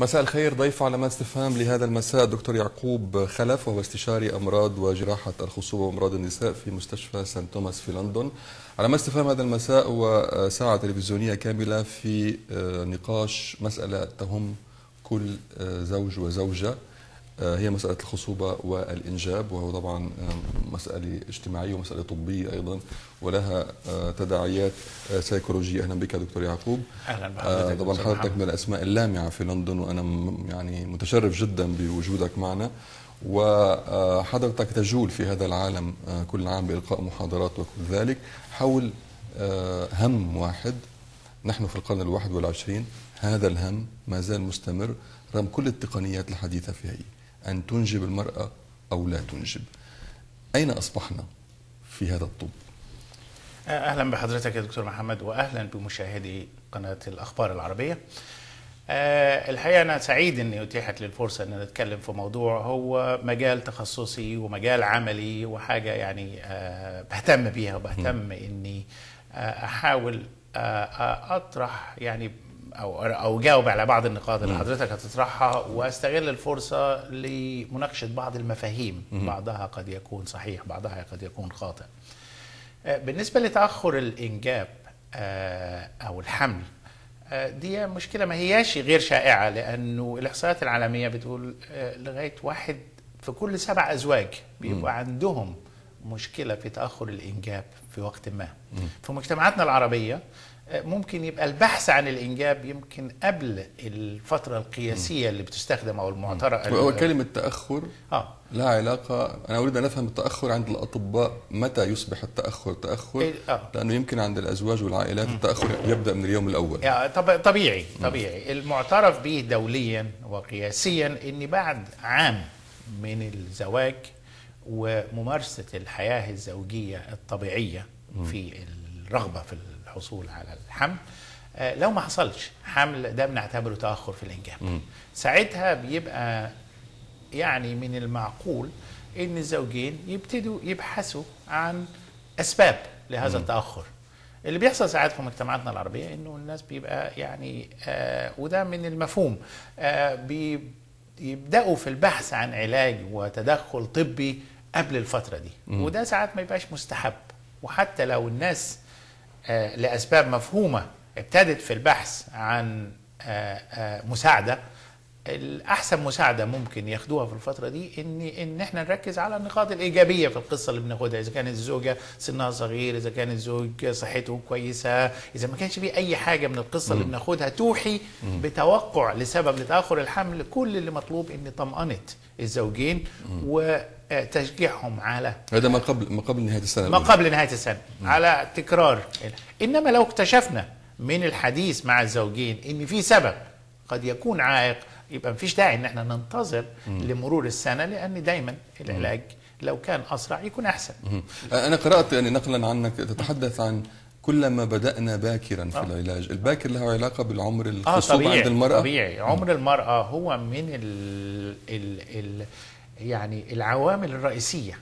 مساء الخير ضيف علامات استفهام لهذا المساء دكتور يعقوب خلف وهو استشاري امراض وجراحه الخصوبه وامراض النساء في مستشفى سان توماس في لندن. علامات استفهام هذا المساء هو ساعه تلفزيونيه كامله في نقاش مساله تهم كل زوج وزوجه هي مسألة الخصوبة والإنجاب وهو طبعا مسألة اجتماعية ومسألة طبية أيضا ولها تداعيات سيكولوجية أهلا بك دكتور يعقوب أهلا بحضرتك طبعا حضرتك من الأسماء اللامعة في لندن وأنا يعني متشرف جدا بوجودك معنا وحضرتك تجول في هذا العالم كل عام بإلقاء محاضرات وكل ذلك حول هم واحد نحن في القرن الواحد والعشرين هذا الهم ما زال مستمر رغم كل التقنيات الحديثة فيه أن تنجب المرأة أو لا تنجب أين أصبحنا في هذا الطب؟ أهلا بحضرتك يا دكتور محمد وأهلا بمشاهدي قناة الأخبار العربية أه الحقيقة أنا سعيد أني أتيحت لي الفرصة أن نتكلم في موضوع هو مجال تخصصي ومجال عملي وحاجة يعني أه بهتم بيها وبهتم أني أه أحاول أطرح يعني او او جاوب على بعض النقاط اللي حضرتك هتطرحها واستغل الفرصه لمناقشه بعض المفاهيم بعضها قد يكون صحيح بعضها قد يكون خاطئ بالنسبه لتاخر الانجاب او الحمل دي مشكله ما هياش غير شائعه لانه الاحصائيات العالميه بتقول لغايه واحد في كل سبع ازواج بيبقى عندهم مشكله في تاخر الانجاب في وقت ما في مجتمعاتنا العربيه ممكن يبقى البحث عن الانجاب يمكن قبل الفتره القياسيه اللي بتستخدم او المعترف هو كلمه تاخر اه لا علاقه انا اريد ان افهم التاخر عند الاطباء متى يصبح التاخر تاخر إيه آه. لانه يمكن عند الازواج والعائلات التاخر يبدا من اليوم الاول يعني طب طبيعي طبيعي المعترف به دوليا وقياسيا ان بعد عام من الزواج وممارسه الحياه الزوجيه الطبيعيه في الرغبه في الحصول على الحمل لو ما حصلش حمل ده بنعتبره تاخر في الانجاب م. ساعتها بيبقى يعني من المعقول ان الزوجين يبتدوا يبحثوا عن اسباب لهذا م. التاخر اللي بيحصل ساعات في مجتمعاتنا العربيه انه الناس بيبقى يعني آه وده من المفهوم آه بيبداوا في البحث عن علاج وتدخل طبي قبل الفتره دي م. وده ساعات ما يبقاش مستحب وحتى لو الناس آه لاسباب مفهومه ابتدت في البحث عن آه آه مساعده الاحسن مساعده ممكن ياخدوها في الفتره دي ان ان احنا نركز على النقاط الايجابيه في القصه اللي بناخدها اذا كانت الزوجه سنها صغير اذا كان الزوج صحته كويسه اذا ما كانش في اي حاجه من القصه اللي بناخدها توحي بتوقع لسبب لتاخر الحمل كل اللي مطلوب ان طمانه الزوجين وتشجيعهم على هذا ما قبل ما قبل نهايه السنه ما قبل نهايه السنه على تكرار انما لو اكتشفنا من الحديث مع الزوجين ان في سبب قد يكون عائق يبقى مفيش داعي ان احنا ننتظر مم. لمرور السنه لان دايما العلاج لو كان اسرع يكون احسن مم. انا قرات يعني نقلا عنك تتحدث عن كلما بدانا باكرا في آه. العلاج الباكر له علاقه بالعمر الخصوبه آه عند المراه طبيعي عمر المراه هو من ال ال ال يعني العوامل الرئيسيه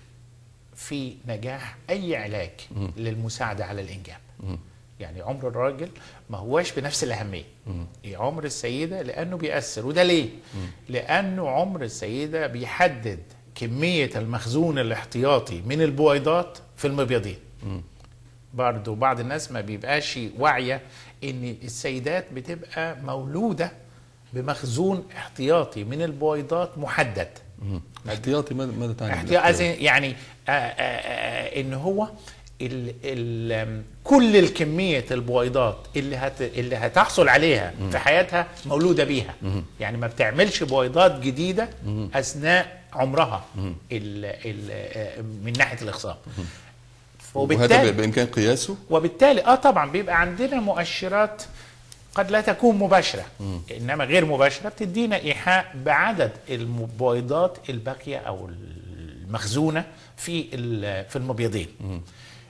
في نجاح اي علاج مم. للمساعده على الانجاب مم. يعني عمر الراجل ما هواش بنفس الأهمية عمر السيدة لأنه بيأثر وده ليه؟ مم. لأنه عمر السيدة بيحدد كمية المخزون الاحتياطي من البويضات في المبيضين برضو بعض الناس ما بيبقاش واعية ان السيدات بتبقى مولودة بمخزون احتياطي من البويضات محدد مم. احتياطي ماذا تعني؟ احتياطي يعني آآ آآ ان هو ال ال كل الكمية البويضات اللي هت اللي هتحصل عليها مم. في حياتها مولودة بيها مم. يعني ما بتعملش بويضات جديدة مم. أثناء عمرها ال ال من ناحية الإخصاب وبالتالي بإمكان قياسه وبالتالي اه طبعا بيبقى عندنا مؤشرات قد لا تكون مباشرة مم. إنما غير مباشرة بتدينا إيحاء بعدد البويضات الباقية أو المخزونة في في المبيضين مم.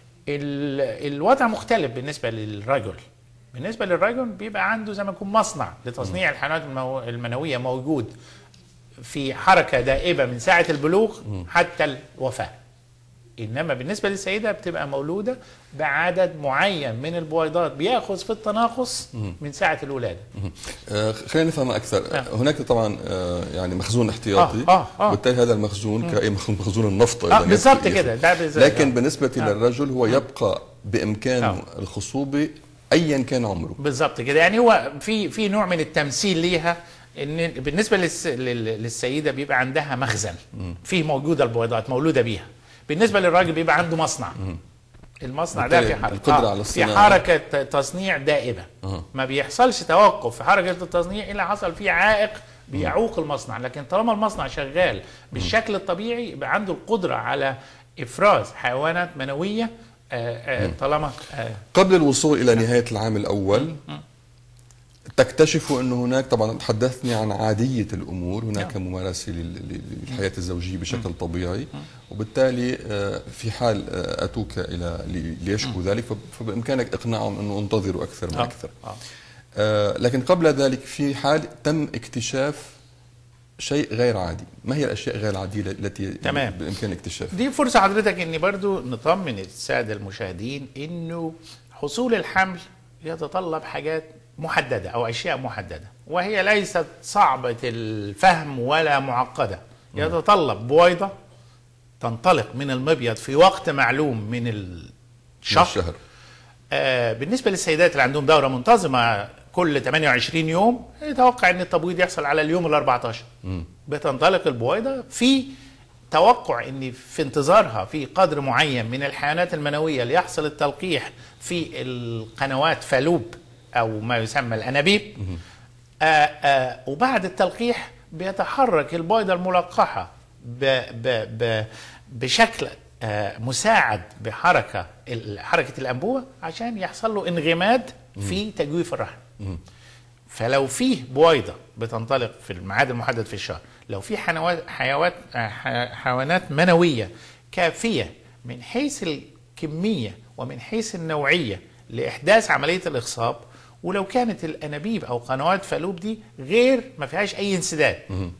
الوضع مختلف بالنسبه للرجل بالنسبه للرجل بيبقى عنده زي ما يكون مصنع لتصنيع الحيوانات المنويه موجود في حركه دائبه من ساعه البلوغ حتى الوفاه انما بالنسبه للسيده بتبقى مولوده بعدد معين من البويضات بياخذ في التناقص من ساعه الولاده آه، خلينا نفهم اكثر نعم. هناك طبعا آه، يعني مخزون احتياطي آه، آه، آه. وبالتالي هذا المخزون كأي مخزون مخزون النفط اه أيضاً بالظبط يكفي- كده ده بالظبط لكن بالنسبه آه. للرجل هو يبقى بامكانه آه. الخصوبه ايا كان عمره بالظبط كده يعني هو في في نوع من التمثيل ليها ان بالنسبه للس لل- للسيده بيبقى عندها مخزن فيه موجوده البويضات مولوده بيها بالنسبه للراجل بيبقى عنده مصنع المصنع ده في بالتالي حركه القدرة آه، على في الصناعة. حركه تصنيع دائمه آه. ما بيحصلش توقف في حركه التصنيع الا حصل فيه عائق بيعوق المصنع لكن طالما المصنع شغال بالشكل الطبيعي يبقى عنده القدره على افراز حيوانات منويه آه، آه، طالما آه، قبل الوصول الى نهايه العام الاول تكتشفوا انه هناك طبعا تحدثني عن عاديه الامور هناك نعم. ممارسه لل- لل- للحياه الزوجيه بشكل طبيعي وبالتالي آه، في حال آه، اتوك الى لي- ليشكوا ذلك فب- فبامكانك اقناعهم انه انتظروا اكثر ما آه، اكثر آه. آه، لكن قبل ذلك في حال تم اكتشاف شيء غير عادي ما هي الاشياء غير العاديه التي تمام. بامكان اكتشافها دي فرصة حضرتك اني برضو نطمن السادة المشاهدين انه حصول الحمل يتطلب حاجات محددة او اشياء محددة وهي ليست صعبة الفهم ولا معقدة يتطلب بويضة تنطلق من المبيض في وقت معلوم من الشهر الشهر آه، بالنسبة للسيدات اللي عندهم دورة منتظمة كل 28 يوم يتوقع ان التبويض يحصل على اليوم ال 14 بتنطلق البويضة في توقع ان في انتظارها في قدر معين من الحيوانات المنوية ليحصل التلقيح في القنوات فالوب او ما يسمى الانابيب آه آه وبعد التلقيح بيتحرك البويضة الملقحة ب ب ب بشكل آه مساعد بحركة ال- حركة الأنبوبة عشان يحصل له انغماد في تجويف الرحم فلو فيه بويضة بتنطلق في الميعاد المحدد في الشهر لو في حيوات حيوات آه، ح- حيوانات منوية كافية من حيث الكمية ومن حيث النوعية لإحداث عملية الإخصاب ولو كانت الأنابيب أو قنوات فالوب دي غير ما فيهاش أي انسداد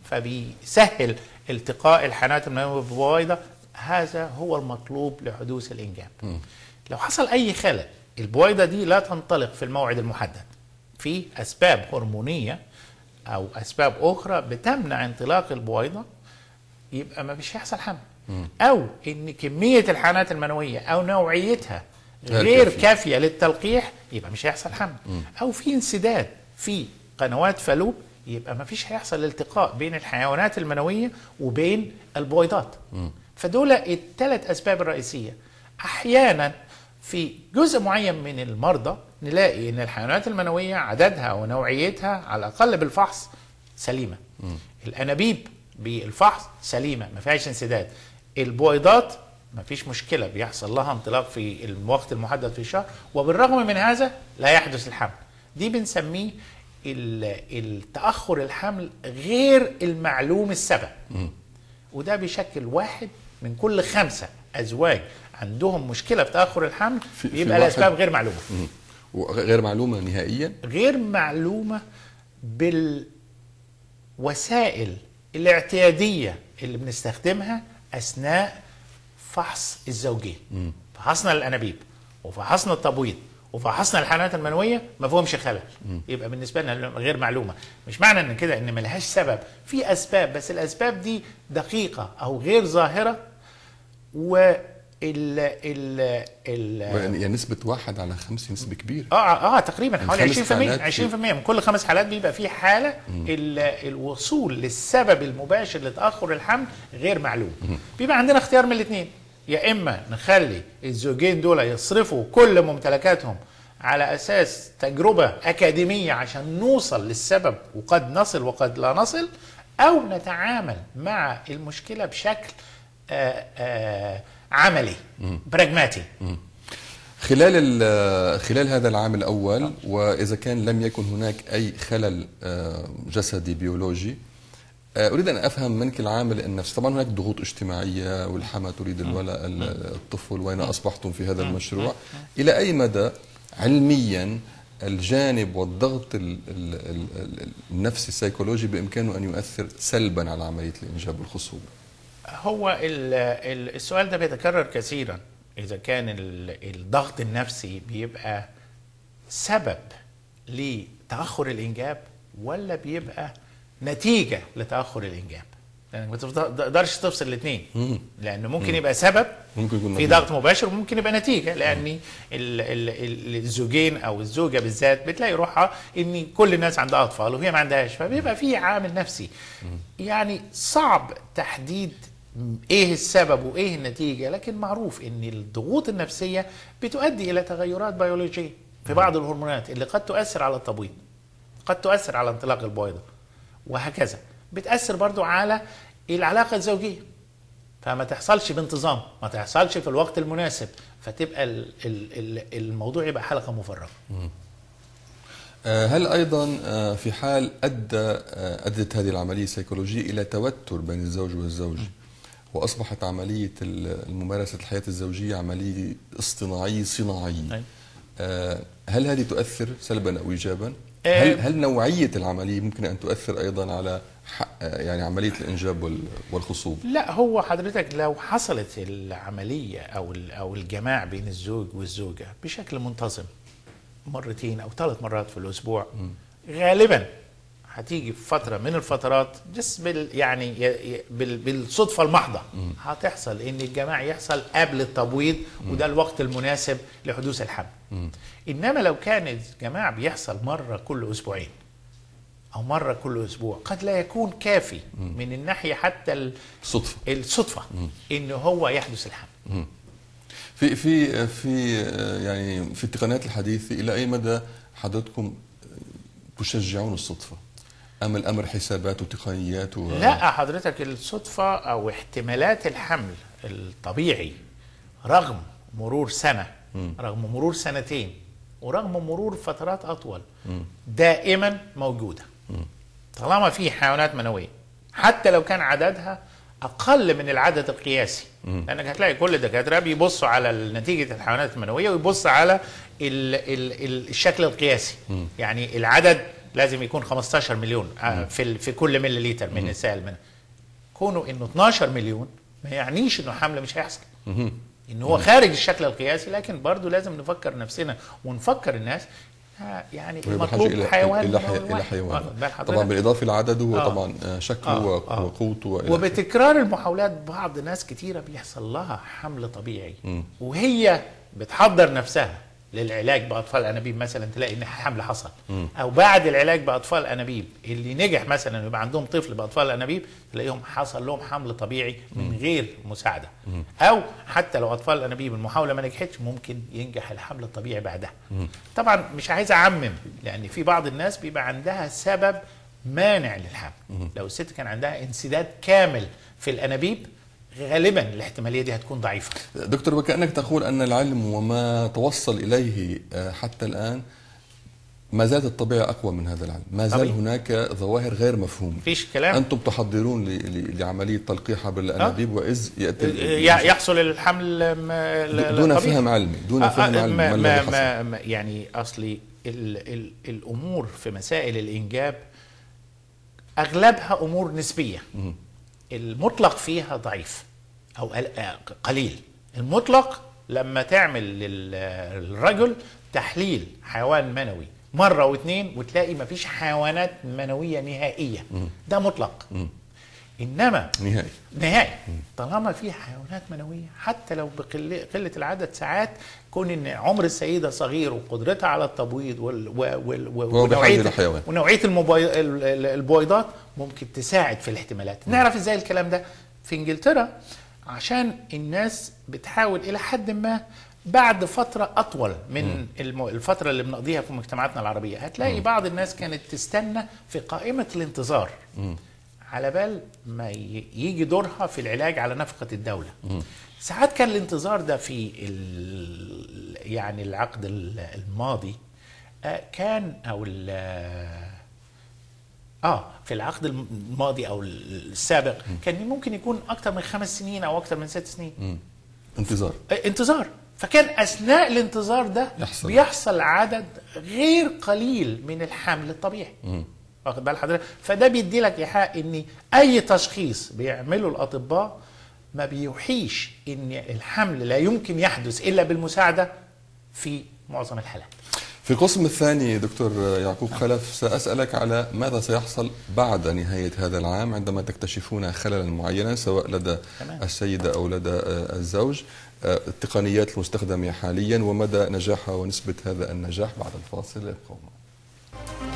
فبيسهل التقاء الحيوانات المنوية ببويضة هذا هو المطلوب لحدوث الإنجاب لو حصل أي خلل البويضة دي لا تنطلق في الموعد المحدد في اسباب هرمونيه او اسباب اخرى بتمنع انطلاق البويضه يبقى ما فيش هيحصل حمل او ان كميه الحيوانات المنويه او نوعيتها غير غير كافية. كافيه للتلقيح يبقى مش هيحصل حمل او في انسداد في قنوات فالوب يبقى ما فيش هيحصل التقاء بين الحيوانات المنويه وبين البويضات فدول الثلاث اسباب الرئيسيه احيانا في جزء معين من المرضى نلاقي ان الحيوانات المنويه عددها ونوعيتها على الاقل بالفحص سليمه الانابيب بالفحص سليمه ما فيهاش انسداد البويضات ما فيش مشكله بيحصل لها انطلاق في الوقت المحدد في الشهر وبالرغم من هذا لا يحدث الحمل دي بنسميه ال- التاخر الحمل غير المعلوم السبب وده بيشكل واحد من كل خمسة أزواج عندهم مشكلة في تأخر الحمل في- في بيبقى واحد- الأسباب غير معلومة مم. وغير معلومه نهائيا غير معلومة بالوسائل الاعتيادية اللي بنستخدمها أثناء فحص الزوجين فحصنا الأنابيب وفحصنا التبويض وفحصنا الحيوانات المنويه ما فيهمش خلل يبقى بالنسبه لنا غير معلومه مش معنى ان كده ان ملهاش سبب في اسباب بس الاسباب دي دقيقه او غير ظاهره و ال ال ال يعني نسبه واحد على خمسه نسبه كبيره اه اه تقريبا حوالي خمس 20% حالات 20% من كل خمس حالات بيبقى في حاله ال- الوصول للسبب المباشر لتاخر الحمل غير معلوم بيبقى عندنا اختيار من الاثنين يا اما نخلي الزوجين دول يصرفوا كل ممتلكاتهم على اساس تجربه اكاديميه عشان نوصل للسبب وقد نصل وقد لا نصل او نتعامل مع المشكله بشكل آآ آآ عملي براجماتي خلال ال- خلال هذا العام الاول واذا كان لم يكن هناك اي خلل آه، جسدي بيولوجي آه، اريد ان افهم منك العامل النفسي طبعا هناك ضغوط اجتماعيه والحما تريد الولاء ال- الطفل وين اصبحتم في هذا المشروع الى اي مدى علميا الجانب والضغط ال- ال- ال- ال- النفسي السيكولوجي بامكانه ان يؤثر سلبا على عمليه الانجاب والخصوبه هو ال- ال- السؤال ده بيتكرر كثيرا اذا كان ال- الضغط النفسي بيبقى سبب لتاخر الانجاب ولا بيبقى نتيجه لتاخر الانجاب لانك ما تفض- تقدرش تفصل الاثنين لانه ممكن يبقى سبب ممكن يكون في نتيجة. ضغط مباشر وممكن يبقى نتيجه لان ال- ال- ال- الزوجين او الزوجه بالذات بتلاقي روحها ان كل الناس عندها اطفال وهي ما عندهاش فبيبقى في عامل نفسي يعني صعب تحديد ايه السبب وايه النتيجه لكن معروف ان الضغوط النفسيه بتؤدي الى تغيرات بيولوجيه في بعض الهرمونات اللي قد تؤثر على التبويض قد تؤثر على انطلاق البويضه وهكذا بتاثر برضو على العلاقه الزوجيه فما تحصلش بانتظام ما تحصلش في الوقت المناسب فتبقى ال- ال- ال- الموضوع يبقى حلقه مفرغه آه، هل ايضا آه، في حال ادى آه، ادت هذه العمليه السيكولوجيه الى توتر بين الزوج والزوج واصبحت عمليه ال- ممارسه الحياه الزوجيه عمليه اصطناعيه صناعيه أي. آه، هل هذه تؤثر سلبا او ايجابا؟ آه، هل هل نوعيه العمليه ممكن ان تؤثر ايضا على ح- آه، يعني عمليه الانجاب وال- والخصوب؟ لا هو حضرتك لو حصلت العمليه او ال- او الجماع بين الزوج والزوجه بشكل منتظم مرتين او ثلاث مرات في الاسبوع غالبا هتيجي في فتره من الفترات جس بال يعني ي- ي- بال بالصدفه المحضه هتحصل ان الجماع يحصل قبل التبويض وده الوقت المناسب لحدوث الحمل انما لو كان الجماع بيحصل مره كل اسبوعين او مره كل اسبوع قد لا يكون كافي من الناحيه حتى ال- صدفه الصدفه ان هو يحدث الحمل في في في آه، يعني في التقنيات الحديثه الى اي مدى حضرتكم تشجعون الصدفه؟ ام الامر حسابات وتقنيات و... لا حضرتك الصدفه او احتمالات الحمل الطبيعي رغم مرور سنه رغم مرور سنتين ورغم مرور فترات اطول دائما موجوده طالما في حيوانات منويه حتى لو كان عددها اقل من العدد القياسي لانك هتلاقي كل الدكاتره بيبصوا على نتيجه الحيوانات المنويه ويبص على ال ال ال الشكل القياسي يعني العدد لازم يكون 15 مليون آه، في ال- في كل ملي لتر من السائل المنوي كونه انه 12 مليون ما يعنيش انه حمل مش هيحصل ان هو خارج الشكل القياسي لكن برضه لازم نفكر نفسنا ونفكر الناس آه، يعني وهي بحاجه المطلوب الى حيوان الى منوي حي... الى واحد. حيوان واخد بال حضرتك؟ طبعا بالاضافه لعدده آه. وطبعا آه، شكله آه، وق- آه. وقوته والى وبتكرار المحاولات بعض ناس كتيرة بيحصل لها حمل طبيعي وهي بتحضر نفسها للعلاج بأطفال أنابيب مثلا تلاقي إن حمل حصل أو بعد العلاج بأطفال أنابيب اللي نجح مثلا يبقى عندهم طفل بأطفال أنابيب تلاقيهم حصل لهم حمل طبيعي من غير مساعدة أو حتى لو أطفال أنابيب المحاولة ما نجحتش ممكن ينجح الحمل الطبيعي بعدها طبعا مش عايز أعمم لأن في بعض الناس بيبقى عندها سبب مانع للحمل لو الست كان عندها انسداد كامل في الانابيب غالبا الاحتماليه دي هتكون ضعيفه دكتور وكأنك تقول أن العلم وما توصل إليه آه، حتى الآن ما زالت الطبيعة أقوى من هذا العلم ما زال طبيعي. هناك ظواهر غير مفهومة مفيش كلام أنتم تحضرون ل- ل- لعملية تلقيح عبر الأنابيب وإذ يأتي ال- ي- يحصل الحمل م- ال- دون الطبيعي. فهم علمي دون آه، فهم آه، علمي ما ما ما الذي حصل ما ما- يعني اصلي ال ال الامور في مسائل الانجاب اغلبها امور نسبيه المطلق فيها ضعيف او ال- آه، قليل المطلق لما تعمل لل- للرجل تحليل حيوان منوي مره واثنين وتلاقي مفيش حيوانات منويه نهائيه ده مطلق انما نهائي نهائي طالما في حيوانات منويه حتى لو بقله قله العدد ساعات كون ان عمر السيده صغير وقدرتها على التبويض وال و وال و وهو بحاجة إلى حيوان. ونوعيه المبي... ال- ال- البويضات ممكن تساعد في الاحتمالات نعرف ازاي الكلام ده في انجلترا عشان الناس بتحاول الى حد ما بعد فترة أطول من الم- الفترة اللي بنقضيها في مجتمعاتنا العربية هتلاقي بعض الناس كانت تستنى في قائمة الانتظار على بال ما ي- يجي دورها في العلاج على نفقة الدولة ساعات كان الانتظار ده في ال- يعني العقد ال- الماضي آه، كان أو ال- اه في العقد الماضي او السابق كان ممكن يكون اكتر من خمس سنين او اكتر من ست سنين انتظار آه، انتظار فكان اثناء الانتظار ده يحصل. بيحصل عدد غير قليل من الحمل الطبيعي واخد بال حضرتك فده بيدي لك ايحاء ان اي تشخيص بيعمله الاطباء ما بيوحيش ان الحمل لا يمكن يحدث الا بالمساعده في معظم الحالات في القسم الثاني دكتور يعقوب خلف سأسألك على ماذا سيحصل بعد نهاية هذا العام عندما تكتشفون خللا معينا سواء لدى تمام. السيدة أو لدى آه، الزوج آه، التقنيات المستخدمة حاليا ومدى نجاحها ونسبة هذا النجاح بعد الفاصل ابقوا معنا.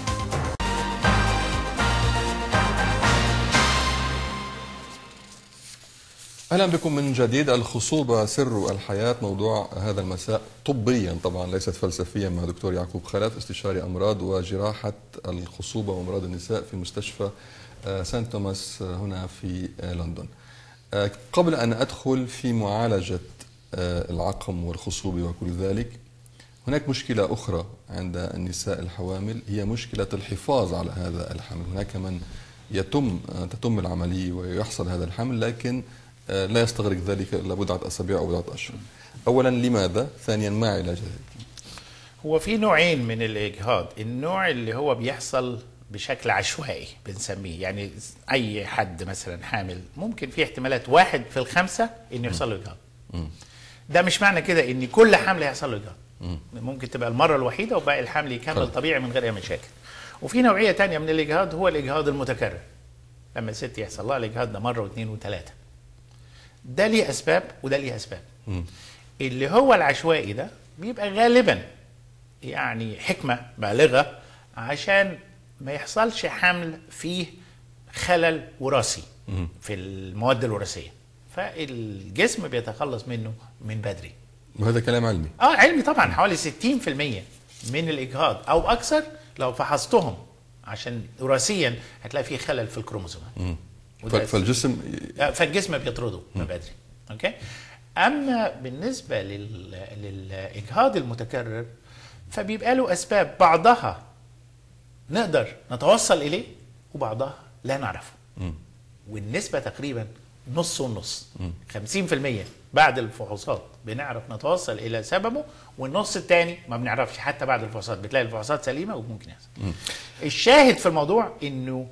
اهلا بكم من جديد الخصوبه سر الحياه موضوع هذا المساء طبيا طبعا ليست فلسفيا مع دكتور يعقوب خلف استشاري امراض وجراحه الخصوبه وامراض النساء في مستشفى آه، سانت توماس آه، هنا في آه، لندن. آه، قبل ان ادخل في معالجه آه، العقم والخصوبه وكل ذلك هناك مشكلة أخرى عند النساء الحوامل هي مشكلة الحفاظ على هذا الحمل هناك من يتم تتم العملية ويحصل هذا الحمل لكن آه، لا يستغرق ذلك إلا بضعة أسابيع أو بضعة أشهر أولا لماذا؟ ثانيا ما علاج ذلك؟ هو في نوعين من الاجهاض النوع اللي هو بيحصل بشكل عشوائي بنسميه يعني اي حد مثلا حامل ممكن في احتمالات واحد في الخمسه انه يحصل له اجهاض ده مش معنى كده ان كل حمل هيحصل له اجهاض ممكن تبقى المره الوحيده وباقي الحمل يكمل طيب. طبيعي من غير اي مشاكل وفي نوعيه تانية من الاجهاض هو الاجهاض المتكرر لما الست يحصل لها الاجهاض ده مره واثنين وثلاثه ده ليه اسباب وده ليه اسباب اللي هو العشوائي ده بيبقى غالبا يعني حكمه بالغه عشان ما يحصلش حمل فيه خلل وراثي في المواد الوراثيه فالجسم بيتخلص منه من بدري وهذا كلام علمي اه علمي طبعا حوالي 60% من الاجهاض او اكثر لو فحصتهم عشان وراثيا هتلاقي فيه خلل في الكروموسومات وده- فالجسم آه، فالجسم بيطرده من بدري اوكي اما بالنسبه لل... للاجهاض المتكرر فبيبقى له اسباب بعضها نقدر نتوصل اليه وبعضها لا نعرفه والنسبه تقريبا نص ونص 50% بعد الفحوصات بنعرف نتوصل الى سببه والنص الثاني ما بنعرفش حتى بعد الفحوصات بتلاقي الفحوصات سليمه وممكن يحصل الشاهد في الموضوع انه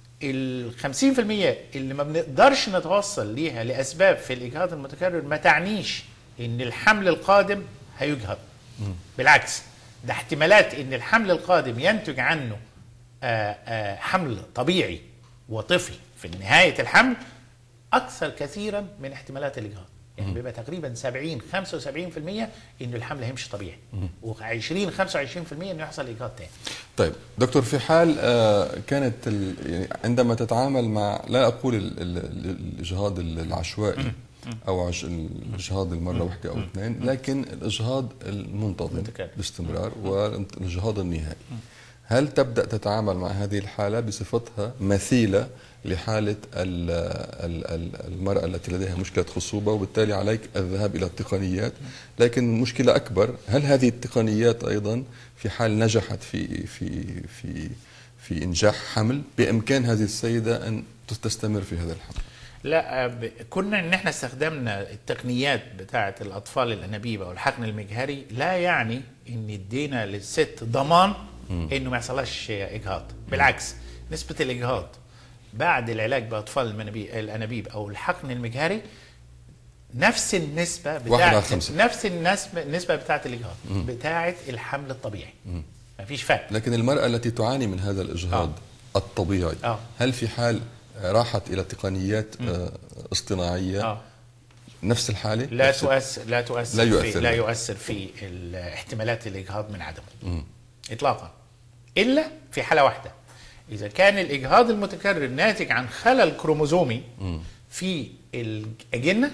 ال 50% اللي ما بنقدرش نتوصل ليها لاسباب في الاجهاض المتكرر ما تعنيش ان الحمل القادم هيجهض بالعكس ده احتمالات ان الحمل القادم ينتج عنه آآ آآ حمل طبيعي وطفل في نهايه الحمل اكثر كثيرا من احتمالات الاجهاض يعني بيبقى تقريبا 70 75% ان الحمل هيمشي طبيعي و20 25% انه يحصل اجهاض تاني طيب دكتور في حال آه، كانت ال- يعني عندما تتعامل مع لا اقول ال- ال- ال- الاجهاض العشوائي او عش- الاجهاض المره واحده او اثنين لكن الاجهاض المنتظم متكرر. باستمرار والاجهاض النهائي هل تبدا تتعامل مع هذه الحاله بصفتها مثيله لحاله ال- ال- ال- المراه التي لديها مشكله خصوبه وبالتالي عليك الذهاب الى التقنيات لكن مشكله اكبر هل هذه التقنيات ايضا في حال نجحت في في في في انجاح حمل بامكان هذه السيده ان تستمر في هذا الحمل لا ب... كنا ان احنا استخدمنا التقنيات بتاعه الاطفال الانابيب او الحقن المجهري لا يعني ان ادينا للست ضمان انه ما يحصلهاش اجهاض بالعكس نسبه الاجهاض بعد العلاج باطفال المنابي- الانابيب او الحقن المجهري نفس النسبه واحد على بتاعه خمسة. نفس النسبه النسبه بتاعه الاجهاض بتاعه الحمل الطبيعي مفيش فرق لكن المراه التي تعاني من هذا الاجهاض الطبيعي آه. هل في حال راحت الى تقنيات آه، اصطناعيه اه نفس الحاله لا نفس- تؤثر لا تؤثر لا لا يؤثر. في لا يؤثر في ال- احتمالات الاجهاض من عدمه اطلاقا الا في حاله واحده اذا كان الاجهاض المتكرر ناتج عن خلل كروموزومي في الاجنه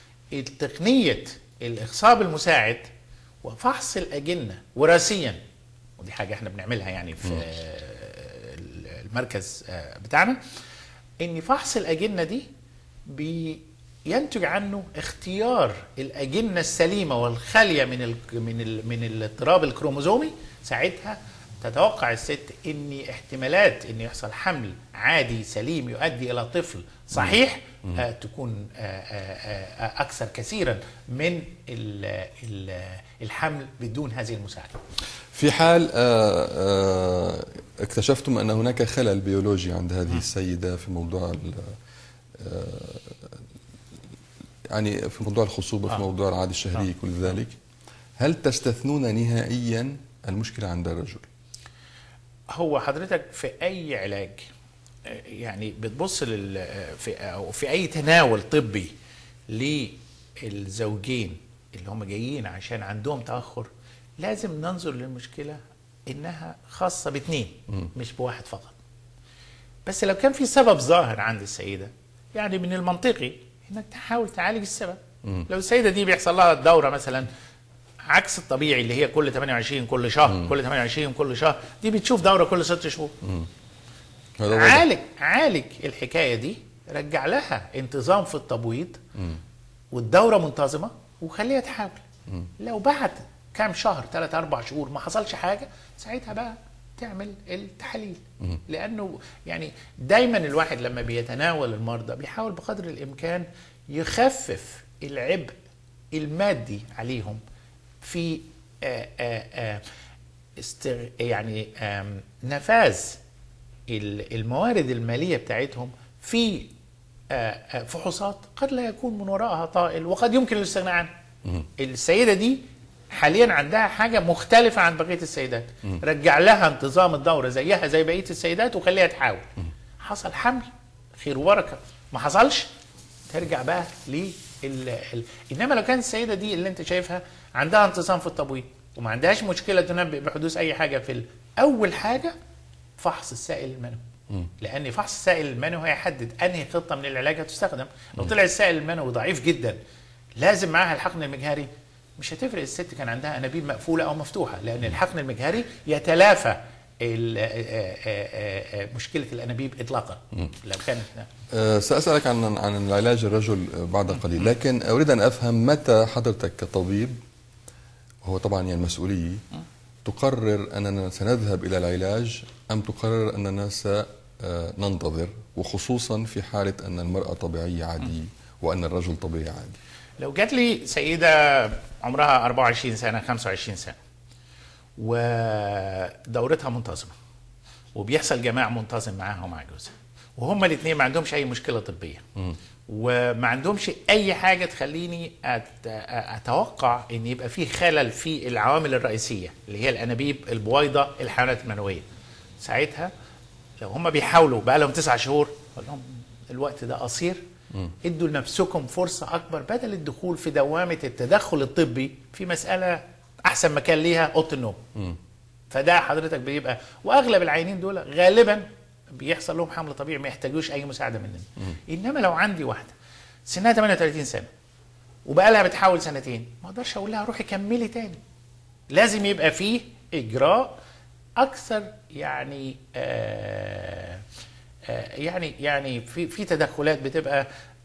تقنيه الاخصاب المساعد وفحص الاجنه وراثيا ودي حاجه احنا بنعملها يعني في آه، المركز آه، بتاعنا ان فحص الاجنه دي بينتج عنه اختيار الاجنه السليمه والخاليه من ال من ال من الاضطراب الكروموزومي ساعتها تتوقع الست ان احتمالات ان يحصل حمل عادي سليم يؤدي الى طفل صحيح آه تكون آه آه آه اكثر كثيرا من ال ال الحمل بدون هذه المساعده في حال آه، آه، اكتشفتم ان هناك خلل بيولوجي عند هذه السيده في موضوع ال- آه، يعني في موضوع الخصوبة في موضوع العادة الشهرية كل ذلك هل تستثنون نهائيا المشكلة عند الرجل؟ هو حضرتك في اي علاج آه، يعني بتبص لل في او في اي تناول طبي للزوجين اللي هم جايين عشان عندهم تاخر لازم ننظر للمشكله انها خاصه باثنين مش بواحد فقط بس لو كان في سبب ظاهر عند السيده يعني من المنطقي انك تحاول تعالج السبب لو السيده دي بيحصل لها الدوره مثلا عكس الطبيعي اللي هي كل 28 كل شهر كل 28 كل شهر دي بتشوف دوره كل ست شهور هذا واضح. عالج عالج الحكايه دي رجع لها انتظام في التبويض والدوره منتظمه وخليها تحاول لو بعد كام شهر ثلاث اربع شهور ما حصلش حاجه ساعتها بقى تعمل التحاليل لانه يعني دايما الواحد لما بيتناول المرضى بيحاول بقدر الامكان يخفف العبء المادي عليهم في آآ آآ استغ... يعني آم، نفاذ ال- الموارد الماليه بتاعتهم في آه، آه، فحوصات قد لا يكون من وراءها طائل وقد يمكن الاستغناء عنها السيده دي حاليا عندها حاجه مختلفه عن بقيه السيدات رجع لها انتظام الدوره زيها زي بقيه السيدات وخليها تحاول حصل حمل خير وبركه ما حصلش ترجع بقى لل ال... انما لو كانت السيده دي اللي انت شايفها عندها انتظام في التبويض وما عندهاش مشكله تنبئ بحدوث اي حاجه في ال- اول حاجه فحص السائل المنوي لان فحص السائل المنوي هيحدد انهي خطه من العلاج هتستخدم لو طلع السائل المنوي ضعيف جدا لازم معاها الحقن المجهري مش هتفرق الست كان عندها انابيب مقفوله او مفتوحه لان الحقن المجهري يتلافى ال- آه، آه، آه، مشكله الانابيب اطلاقا لو كانت أه، سأسألك عن عن العلاج الرجل بعد قليل لكن أريد أن أفهم متى حضرتك كطبيب وهو طبعا يعني مسؤولية تقرر أننا سنذهب إلى العلاج أم تقرر أننا سننتظر وخصوصا في حالة أن المرأة طبيعية عادية وأن الرجل طبيعي عادي لو جات لي سيدة عمرها 24 سنة 25 سنة ودورتها منتظمة وبيحصل جماع منتظم معاها ومع جوزها وهما الاثنين ما عندهمش أي مشكلة طبية وما عندهمش أي حاجة تخليني أت... أتوقع إن يبقى في خلل في العوامل الرئيسية اللي هي الأنابيب البويضة الحيوانات المنوية ساعتها لو هم بيحاولوا بقى لهم تسع شهور اقول لهم الوقت ده قصير ادوا لنفسكم فرصه اكبر بدل الدخول في دوامه التدخل الطبي في مساله احسن مكان ليها اوضه النوم فده حضرتك بيبقى واغلب العينين دول غالبا بيحصل لهم حمل طبيعي ما يحتاجوش اي مساعده مننا انما لو عندي واحده سنها 38 سنه وبقى لها بتحاول سنتين ما اقدرش اقول لها روحي كملي تاني لازم يبقى فيه اجراء اكثر يعني آه آه يعني يعني في في تدخلات بتبقى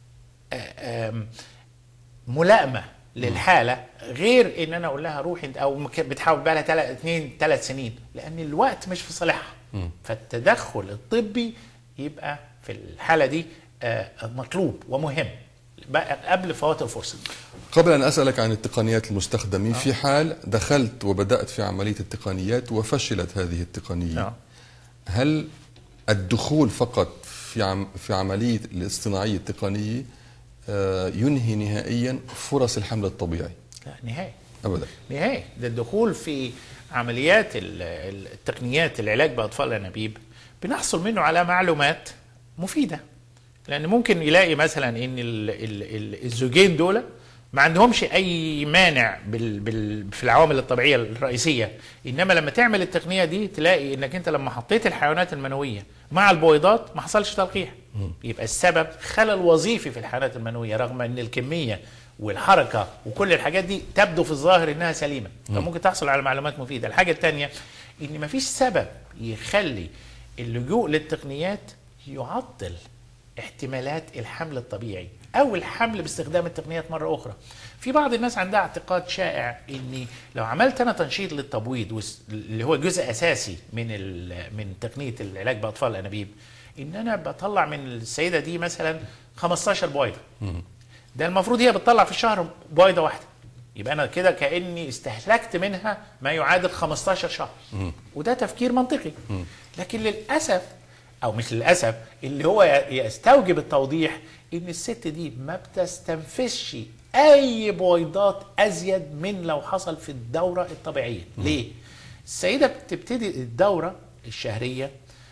آه آم، ملائمه للحاله غير ان انا اقول لها روحي انت او مك- بتحاول بقى لها تلات اثنين ثلاث سنين لان الوقت مش في صالحها فالتدخل الطبي يبقى في الحاله دي آه، مطلوب ومهم بقى قبل فوات الفرصه قبل أن أسألك عن التقنيات المستخدمة في حال دخلت وبدأت في عملية التقنيات وفشلت هذه التقنية آه. هل الدخول فقط في عم في عملية الاصطناعية التقنية آه، ينهي نهائيا فرص الحمل الطبيعي لا نهائي أبدا نهائي ده الدخول في عمليات ال- ال- التقنيات العلاج باطفال الانابيب بنحصل منه على معلومات مفيده لان ممكن يلاقي مثلا ان ال ال ال الزوجين دول ما عندهمش اي مانع بال بال في العوامل الطبيعيه الرئيسيه انما لما تعمل التقنيه دي تلاقي انك انت لما حطيت الحيوانات المنويه مع البويضات ما حصلش تلقيح يبقى السبب خلل وظيفي في الحيوانات المنويه رغم ان الكميه والحركه وكل الحاجات دي تبدو في الظاهر انها سليمه فممكن تحصل على معلومات مفيده الحاجه الثانيه ان مفيش سبب يخلي اللجوء للتقنيات يعطل احتمالات الحمل الطبيعي او الحمل باستخدام التقنيات مره اخرى في بعض الناس عندها اعتقاد شائع اني لو عملت انا تنشيط للتبويض وس- اللي هو جزء اساسي من ال- من تقنيه العلاج باطفال الانابيب ان انا بطلع من السيده دي مثلا 15 بويضه ده المفروض هي بتطلع في الشهر بويضه واحده يبقى انا كده كاني استهلكت منها ما يعادل 15 شهر وده تفكير منطقي لكن للاسف او مش للاسف اللي هو يستوجب التوضيح ان الست دي ما بتستنفذش اي بويضات ازيد من لو حصل في الدوره الطبيعيه ليه السيده بتبتدي الدوره الشهريه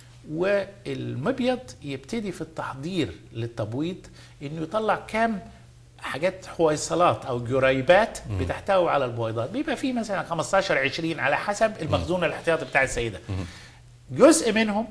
والمبيض يبتدي في التحضير للتبويض انه يطلع كام حاجات حويصلات او جريبات بتحتوي على البويضات بيبقى فيه مثلا 15 20 على حسب المخزون الاحتياطي بتاع السيده جزء منهم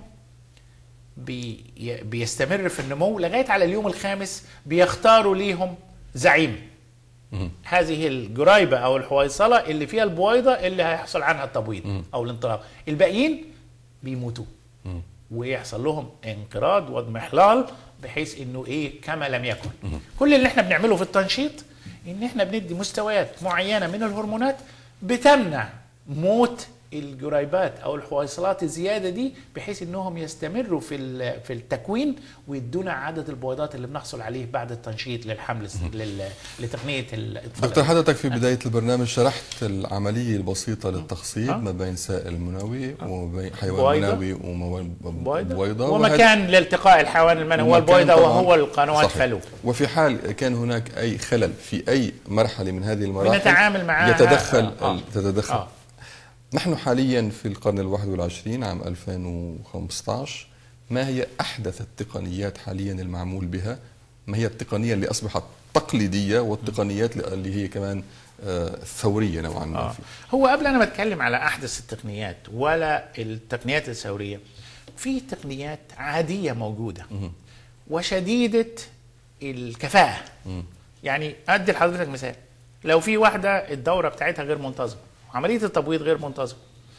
بي بيستمر في النمو لغايه على اليوم الخامس بيختاروا ليهم زعيم هذه الجريبه او الحويصله اللي فيها البويضه اللي هيحصل عنها التبويض او الانطلاق الباقيين بيموتوا ويحصل لهم انقراض واضمحلال بحيث انه ايه كما لم يكن كل اللي احنا بنعمله في التنشيط ان احنا بندي مستويات معينه من الهرمونات بتمنع موت الجريبات او الحويصلات الزياده دي بحيث انهم يستمروا في في التكوين ويدونا عدد البويضات اللي بنحصل عليه بعد التنشيط للحمل لتقنيه الاطفال دكتور حضرتك في بدايه البرنامج شرحت العمليه البسيطه للتخصيب ما بين سائل منوي وما بين حيوان منوي وبويضه ومكان لالتقاء الحيوان المنوي والبويضه وهو القنوات فلو وفي حال كان هناك اي خلل في اي مرحله من هذه المراحل بنتعامل معها يتدخل آه. تتدخل آه. نحن حاليا في القرن الواحد والعشرين عام 2015 ما هي أحدث التقنيات حاليا المعمول بها ما هي التقنية اللي أصبحت تقليدية والتقنيات اللي هي كمان ثورية نوعا ما آه. هو قبل أنا بتكلم على أحدث التقنيات ولا التقنيات الثورية في تقنيات عادية موجودة وشديدة الكفاءة يعني أدي لحضرتك مثال لو في واحدة الدورة بتاعتها غير منتظمة عمليه التبويض غير منتظمه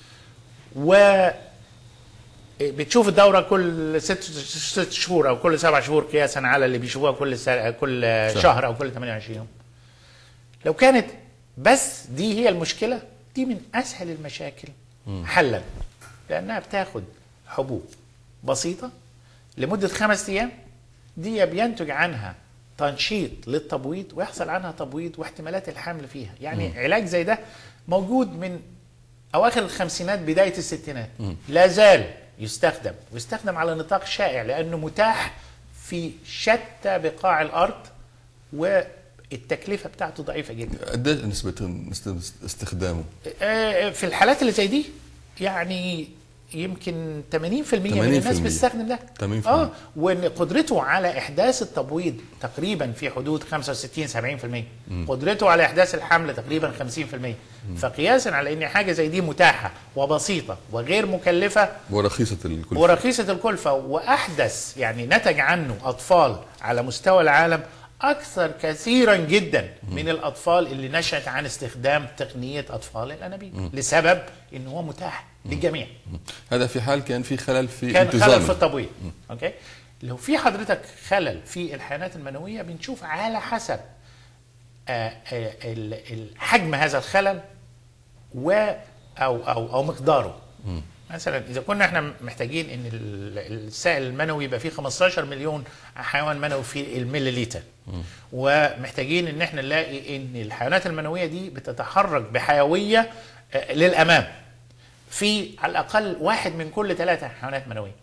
و بتشوف الدوره كل ست ست شهور او كل سبع شهور قياسا على اللي بيشوفوها كل كل شهر او كل 28 يوم لو كانت بس دي هي المشكله دي من اسهل المشاكل حلا لانها بتاخد حبوب بسيطه لمده خمس ايام دي بينتج عنها تنشيط للتبويض ويحصل عنها تبويض واحتمالات الحمل فيها يعني م. علاج زي ده موجود من اواخر الخمسينات بدايه الستينات لا زال يستخدم ويستخدم على نطاق شائع لانه متاح في شتى بقاع الارض والتكلفه بتاعته ضعيفه جدا قد نسبه استخدامه في الحالات اللي زي دي يعني يمكن 80%, 80% من الناس بتستخدم ده 80% اه وان قدرته على احداث التبويض تقريبا في حدود 65 70% م. قدرته على احداث الحمل تقريبا 50% م. فقياسا على ان حاجه زي دي متاحه وبسيطه وغير مكلفه ورخيصه الكلفه ورخيصه الكلفه واحدث يعني نتج عنه اطفال على مستوى العالم اكثر كثيرا جدا من الاطفال اللي نشات عن استخدام تقنيه اطفال الانابيب لسبب ان هو متاح للجميع هذا في حال كان في خلل في كان خلل في التبويض اوكي لو في حضرتك خلل في الحيوانات المنويه بنشوف على حسب حجم هذا الخلل و او او او مقداره مثلا اذا كنا احنا محتاجين ان السائل المنوي يبقى فيه 15 مليون حيوان منوي في المليليتر ومحتاجين ان احنا نلاقي ان الحيوانات المنويه دي بتتحرك بحيويه للامام في على الاقل واحد من كل ثلاثه حيوانات منويه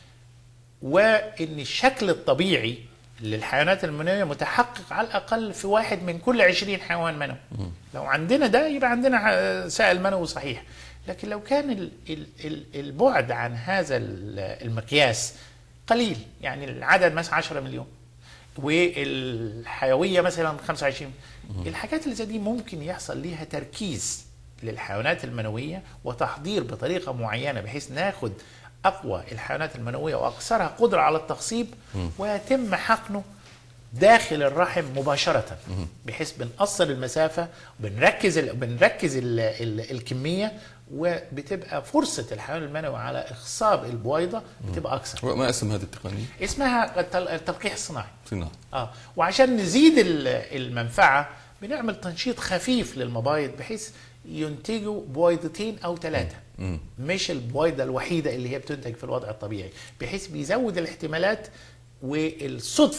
وان الشكل الطبيعي للحيوانات المنويه متحقق على الاقل في واحد من كل 20 حيوان منوي لو عندنا ده يبقى عندنا سائل منوي صحيح لكن لو كان البعد عن هذا المقياس قليل يعني العدد مثلا 10 مليون والحيويه مثلا 25 الحاجات اللي زي دي ممكن يحصل ليها تركيز للحيوانات المنويه وتحضير بطريقه معينه بحيث ناخد اقوى الحيوانات المنويه واكثرها قدره على التخصيب ويتم حقنه داخل الرحم مباشرة بحيث بنقصر المسافة وبنركز ال... بنركز ال... ال... الكمية وبتبقى فرصة الحيوان المنوي على إخصاب البويضة بتبقى أكثر وما اسم هذه التقنية؟ اسمها التلقيح الصناعي صناعي اه وعشان نزيد المنفعة بنعمل تنشيط خفيف للمبايض بحيث ينتجوا بويضتين أو ثلاثة مش البويضة الوحيدة اللي هي بتنتج في الوضع الطبيعي بحيث بيزود الاحتمالات والصدفة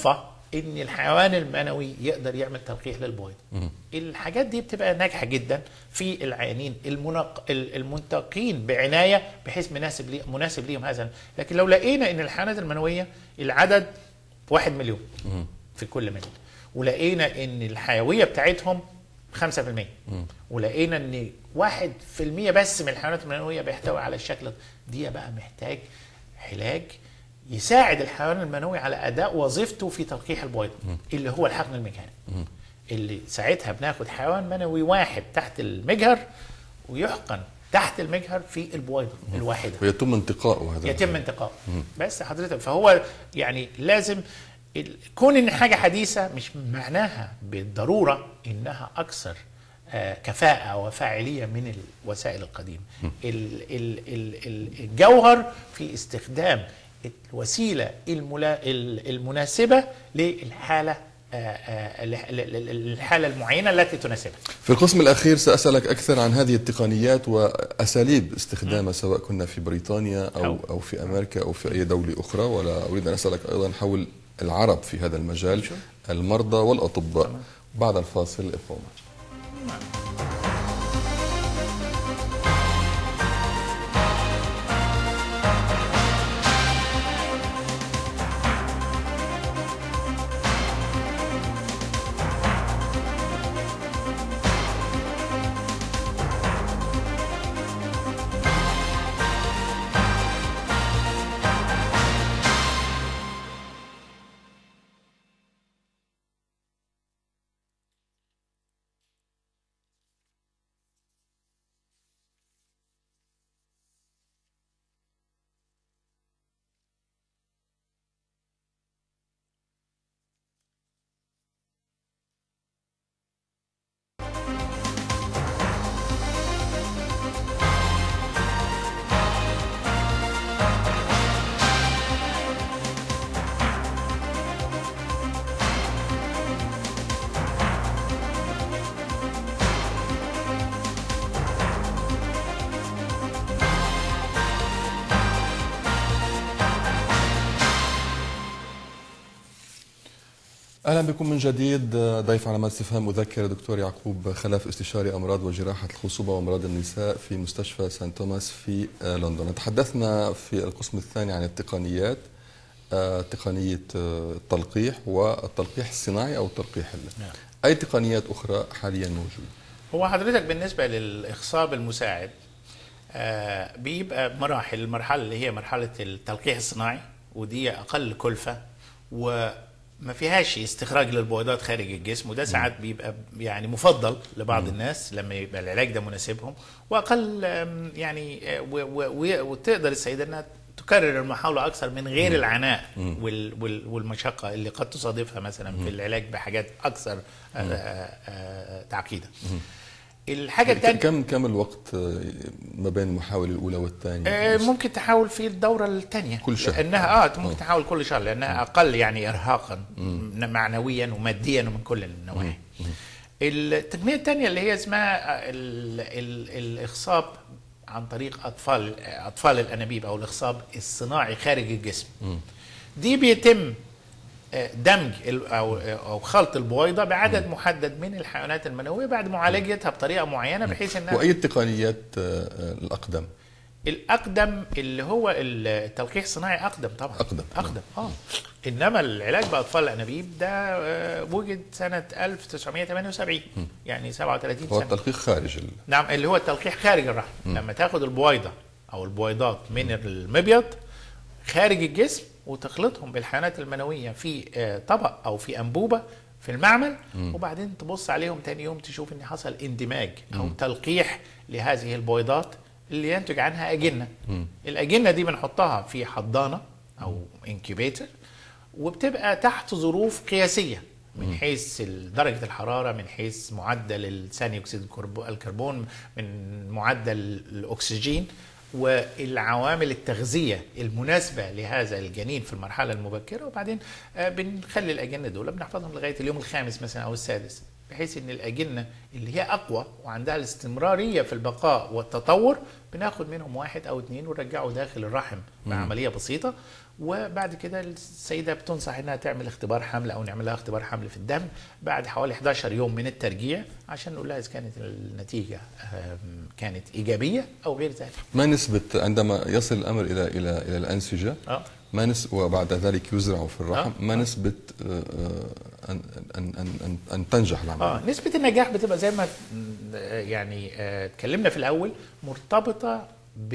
ان الحيوان المنوي يقدر يعمل تلقيح للبويضه الحاجات دي بتبقى ناجحه جدا في العيانين المنق... ال- المنتقين بعنايه بحيث مناسب لي... مناسب ليهم هذا لكن لو لقينا ان الحيوانات المنويه العدد واحد مليون في كل مليون ولقينا ان الحيويه بتاعتهم 5% ولقينا ان 1% بس من الحيوانات المنويه بيحتوي على الشكل دي بقى محتاج علاج يساعد الحيوان المنوي على اداء وظيفته في تلقيح البويضه اللي هو الحقن المجهري اللي ساعتها بناخد حيوان منوي واحد تحت المجهر ويحقن تحت المجهر في البويضه الواحده ويتم انتقاؤه هذا يتم انتقاء بس حضرتك فهو يعني لازم ال- كون ان حاجه حديثه مش معناها بالضروره انها اكثر آه، كفاءة وفاعلية من الوسائل القديمة ال- ال- ال- ال- الجوهر في استخدام الوسيلة الملا- ال- المناسبة للحالة آه، آه، ل- ل- ل- الحالة المعينة التي تناسبها في القسم الأخير سأسألك أكثر عن هذه التقنيات وأساليب استخدامها سواء كنا في بريطانيا أو, أو- أو في أمريكا أو في أي دولة أخرى ولا أريد أن أسألك أيضا حول العرب في هذا المجال المرضى والأطباء بعد الفاصل ابقوا معنا اهلا بكم من جديد ضيف علامات استفهام مذكره دكتور يعقوب خلف استشاري امراض وجراحه الخصوبه وامراض النساء في مستشفى سان توماس في لندن. تحدثنا في القسم الثاني عن التقنيات آه، تقنيه آه، التلقيح والتلقيح الصناعي او التلقيح ال- نعم. اي تقنيات اخرى حاليا موجوده؟ هو حضرتك بالنسبة للإخصاب المساعد آه، بيبقى مراحل المرحلة اللي هي مرحلة التلقيح الصناعي ودي أقل كلفة وما فيهاش استخراج للبويضات خارج الجسم وده ساعات بيبقى يعني مفضل لبعض الناس لما يبقى العلاج ده مناسبهم وأقل آم، يعني آه، و- و- و- وتقدر السيدة إنها تكرر المحاولة أكثر من غير العناء وال- وال- والمشقة اللي قد تصادفها مثلا في العلاج بحاجات أكثر آه، آه، آه، تعقيدا الحاجة الثانية كم كم الوقت آه، ما بين المحاوله الاولى والثانيه؟ آه، ممكن تحاول في الدورة الثانية كل شهر. لأنها اه ممكن تحاول كل شهر لأنها أقل يعني إرهاقا معنويا وماديا ومن كل النواحي التقنية الثانية اللي هي اسمها ال ال الإخصاب عن طريق أطفال أطفال الأنابيب أو الإخصاب الصناعي خارج الجسم دي بيتم آه، دمج ال- او او خلط البويضه بعدد محدد من الحيوانات المنويه بعد معالجتها بطريقه معينه بحيث انها واي التقنيات آه، آه، الاقدم؟ الاقدم اللي هو التلقيح الصناعي اقدم طبعا أقدم. اقدم اه انما العلاج باطفال الانابيب ده آه، وجد سنه 1978 يعني 37 هو سنه التلقيح خارج ال... نعم اللي هو التلقيح خارج الرحم لما تاخد البويضه او البويضات من المبيض خارج الجسم وتخلطهم بالحيوانات المنويه في آه، طبق او في انبوبه في المعمل وبعدين تبص عليهم تاني يوم تشوف ان حصل اندماج او تلقيح لهذه البويضات اللي ينتج عنها اجنه الاجنه دي بنحطها في حضانه او انكيبيتر وبتبقى تحت ظروف قياسيه من حيث درجة الحرارة من حيث معدل ثاني أكسيد الكربو- الكربون من معدل الأكسجين والعوامل التغذية المناسبة لهذا الجنين في المرحلة المبكرة وبعدين آه، بنخلي الأجنة دول بنحفظهم لغاية اليوم الخامس مثلا أو السادس بحيث ان الاجنه اللي هي اقوى وعندها الاستمراريه في البقاء والتطور بناخد منهم واحد او اثنين ونرجعه داخل الرحم بعمليه بسيطه وبعد كده السيده بتنصح انها تعمل اختبار حمل او نعمل لها اختبار حمل في الدم بعد حوالي 11 يوم من الترجيع عشان نقول لها اذا كانت النتيجه آم، كانت ايجابيه او غير ذلك. ما نسبة عندما يصل الأمر إلى إلى إلى الأنسجة اه ما نس وبعد ذلك يزرع في الرحم آه. ما نسبة آه، آه، أن أن أن أن, أن تنجح العملية اه نسبة النجاح بتبقى زي ما آه، يعني آه، اتكلمنا في الأول مرتبطة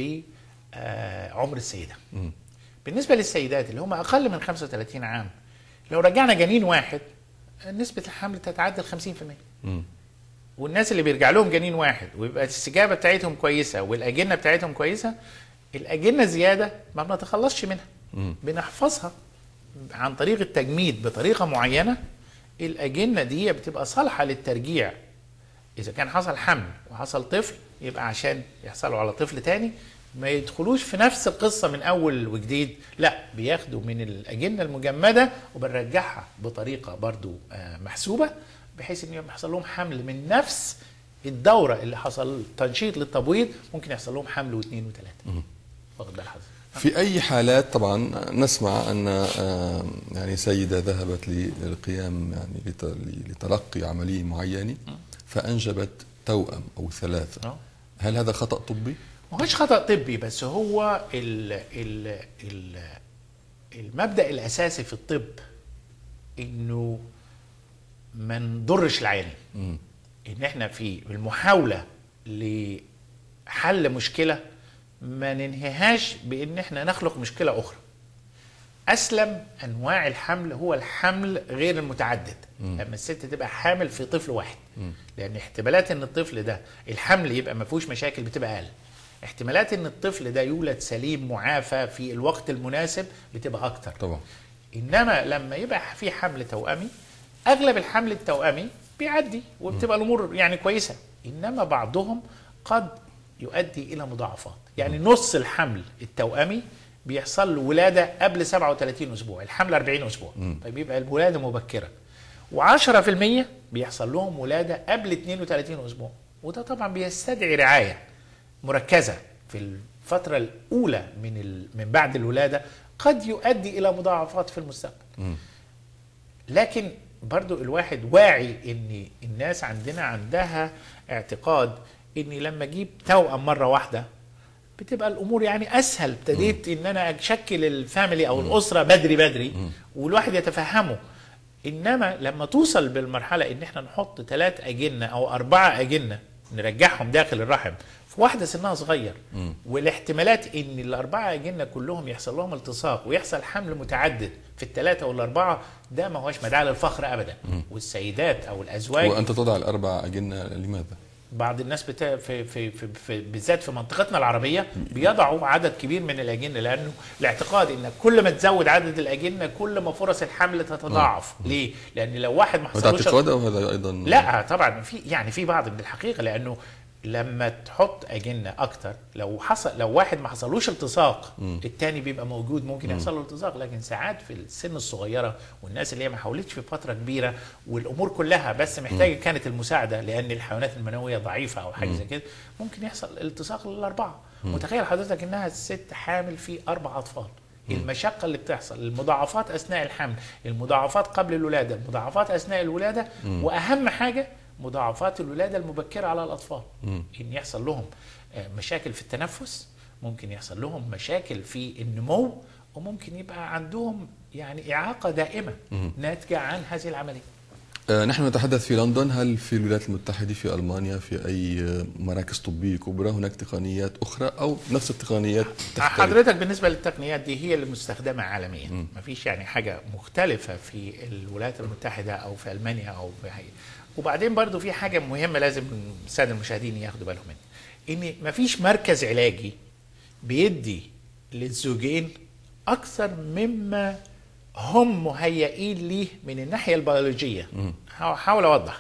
بعمر السيدة. بالنسبة للسيدات اللي هم أقل من 35 عام لو رجعنا جنين واحد نسبة الحمل تتعدى ال 50%. مم. والناس اللي بيرجع لهم جنين واحد ويبقى الاستجابة بتاعتهم كويسة والأجنة بتاعتهم كويسة الأجنة زيادة ما بنتخلصش منها. مم. بنحفظها عن طريق التجميد بطريقه معينه الاجنه دي بتبقى صالحه للترجيع اذا كان حصل حمل وحصل طفل يبقى عشان يحصلوا على طفل تاني ما يدخلوش في نفس القصه من اول وجديد لا بياخدوا من الاجنه المجمده وبنرجعها بطريقه برضو آه، محسوبه بحيث ان يحصل لهم حمل من نفس الدوره اللي حصل تنشيط للتبويض ممكن يحصل لهم حمل واثنين وثلاثه واخد بال حضرتك في أي حالات طبعا نسمع أن آه، يعني سيدة ذهبت للقيام يعني لت- لتلقي عملية معينة فأنجبت توأم أو ثلاثة آه. هل هذا خطأ طبي؟ ما هوش خطأ طبي بس هو ال ال ال المبدأ الأساسي في الطب إنه ما نضرش العيان مم. إن إحنا في المحاولة لحل مشكلة ما ننهيهاش بإن إحنا نخلق مشكلة أخرى أسلم أنواع الحمل هو الحمل غير المتعدد لما الست تبقى حامل في طفل واحد لأن احتمالات إن الطفل ده الحمل يبقى ما فيهوش مشاكل بتبقى أقل احتمالات إن الطفل ده يولد سليم معافى في الوقت المناسب بتبقى أكتر طبعا انما لما يبقى في حمل توأمي اغلب الحمل التوأمي بيعدي وبتبقى الامور يعني كويسه انما بعضهم قد يؤدي الى مضاعفات يعني نص الحمل التوأمي بيحصل له ولاده قبل 37 اسبوع الحمل 40 اسبوع فبيبقى الولاده مبكره و10% بيحصل لهم ولاده قبل 32 اسبوع وده طبعا بيستدعي رعايه مركزه في الفتره الاولى من ال... من بعد الولاده قد يؤدي الى مضاعفات في المستقبل لكن برضو الواحد واعي ان الناس عندنا عندها اعتقاد اني لما اجيب توأم مره واحده بتبقى الامور يعني اسهل ابتديت ان انا اشكل الفاميلي او الاسره بدري بدري والواحد يتفهمه انما لما توصل بالمرحله ان احنا نحط ثلاث اجنه او اربعه اجنه نرجعهم داخل الرحم في واحده سنها صغير والاحتمالات ان الاربعه اجنه كلهم يحصل لهم التصاق ويحصل حمل متعدد في الثلاثه والاربعه ده ما هوش مدعاه للفخر ابدا والسيدات او الازواج وأنت تضع الأربع أجنة لماذا؟ بعض الناس بتا... في... في... في... في بالذات في منطقتنا العربيه بيضعوا عدد كبير من الاجنه لانه الاعتقاد ان كل ما تزود عدد الاجنه كل ما فرص الحمل تتضاعف ليه لان لو واحد ما هذا حصلوش اعتقاد أو هذا أيضا لا طبعا في يعني في بعض من الحقيقه لانه لما تحط اجنه اكتر لو حصل لو واحد ما حصلوش التصاق التاني بيبقى موجود ممكن يحصل له التصاق لكن ساعات في السن الصغيره والناس اللي هي ما حاولتش في فتره كبيره والامور كلها بس محتاجه كانت المساعده لان الحيوانات المنويه ضعيفه او حاجه زي كده ممكن يحصل التصاق للاربعه متخيل حضرتك انها الست حامل في اربع اطفال المشقة اللي بتحصل المضاعفات أثناء الحمل المضاعفات قبل الولادة المضاعفات أثناء الولادة وأهم حاجة مضاعفات الولادة المبكرة على الأطفال إن يحصل لهم آه، مشاكل في التنفس ممكن يحصل لهم مشاكل في النمو وممكن يبقى عندهم يعني إعاقة دائمة ناتجة عن هذه العملية آه، نحن نتحدث في لندن هل في الولايات المتحدة في ألمانيا في أي آه، مراكز طبية كبرى هناك تقنيات أخرى أو نفس التقنيات تختلف؟ حضرتك بالنسبه للتقنيات دي هي اللي مستخدمه عالميا مفيش يعني حاجه مختلفه في الولايات المتحده او في المانيا او في حاجة. وبعدين برضو في حاجه مهمه لازم الساده المشاهدين ياخدوا بالهم منها ان مفيش مركز علاجي بيدي للزوجين اكثر مما هم مهيئين ليه من الناحيه البيولوجيه هحاول اوضح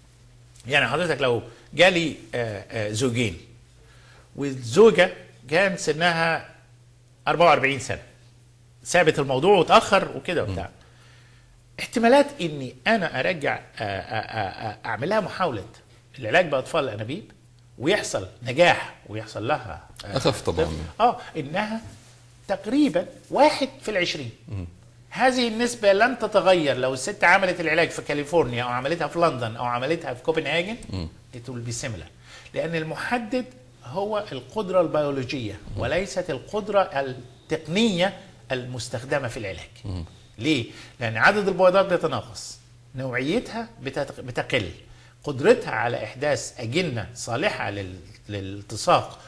يعني حضرتك لو جالي آه، آه، زوجين والزوجه كان سنها 44 سنه سابت الموضوع وتاخر وكده وبتاع احتمالات اني انا ارجع آه، آه، آه، اعملها محاوله العلاج باطفال الانابيب ويحصل نجاح ويحصل لها آه، أخف طبعاً. طفل. اه انها تقريبا واحد في العشرين هذه النسبة لن تتغير لو الست عملت العلاج في كاليفورنيا أو عملتها في لندن أو عملتها في كوبنهاجن it will be similar لأن المحدد هو القدرة البيولوجية وليست القدرة التقنية المستخدمة في العلاج ليه؟ لأن عدد البويضات بيتناقص نوعيتها بتت- بتقل قدرتها على إحداث أجنة صالحة لل- للالتصاق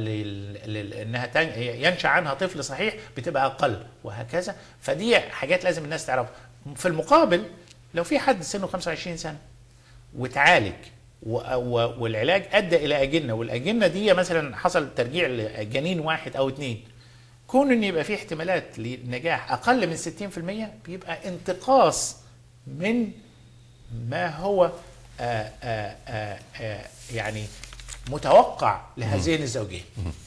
ولانها ينشا عنها طفل صحيح بتبقى اقل وهكذا فدي حاجات لازم الناس تعرفها في المقابل لو في حد سنه 25 سنه وتعالج و- و- والعلاج ادى الى اجنه والاجنه دي مثلا حصل ترجيع لجنين واحد او اثنين كون ان يبقى في احتمالات للنجاح اقل من 60% بيبقى انتقاص من ما هو آآ آآ آآ يعني متوقع لهذين الزوجين